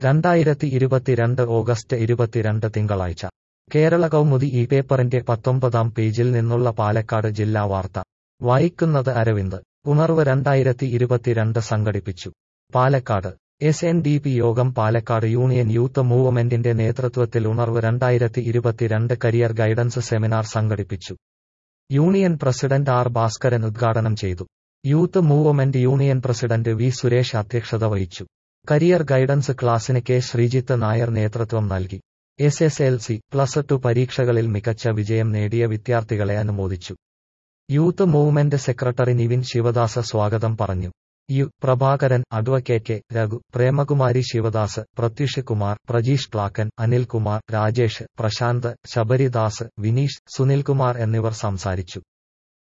രണ്ടായിരത്തി ഇരുപത്തിരണ്ട് ഓഗസ്റ്റ് ഇരുപത്തിരണ്ട് തിങ്കളാഴ്ച കേരള കൗമുദി ഈ പേപ്പറിന്റെ പത്തൊമ്പതാം പേജിൽ നിന്നുള്ള പാലക്കാട് ജില്ലാ വാർത്ത വായിക്കുന്നത് അരവിന്ദ് ഉണർവ് രണ്ടായിരത്തി ഇരുപത്തിരണ്ട് സംഘടിപ്പിച്ചു Palakkad S N D P യോഗം പാലക്കാട് യൂണിയൻ യൂത്ത് മൂവ്മെന്റിന്റെ നേതൃത്വത്തിൽ ഉണർവ് രണ്ടായിരത്തി ഇരുപത്തിരണ്ട് കരിയർ ഗൈഡൻസ് സെമിനാർ സംഘടിപ്പിച്ചു യൂണിയൻ പ്രസിഡന്റ് ആർ ഭാസ്കരൻ ഉദ്ഘാടനം ചെയ്തു youth movement union president V Suresh അധ്യക്ഷത വഹിച്ചു കരിയർ ഗൈഡൻസ് ക്ലാസിന് കെ ശ്രീജിത്ത് നായർ നേതൃത്വം നൽകി S S L C plus two പരീക്ഷകളിൽ മികച്ച വിജയം നേടിയ വിദ്യാർത്ഥികളെ അനുമോദിച്ചു youth movement secretary Nivin Sivadas സ്വാഗതം പറഞ്ഞു U Prabhakaran advocate K Raghu Premakumari Sivadas Pratyush Kumar Prajeesh Plakkan Anilkumar Rajesh Prasanth Sabaridas Vineesh Sunilkumar എന്നിവർ സംസാരിച്ചു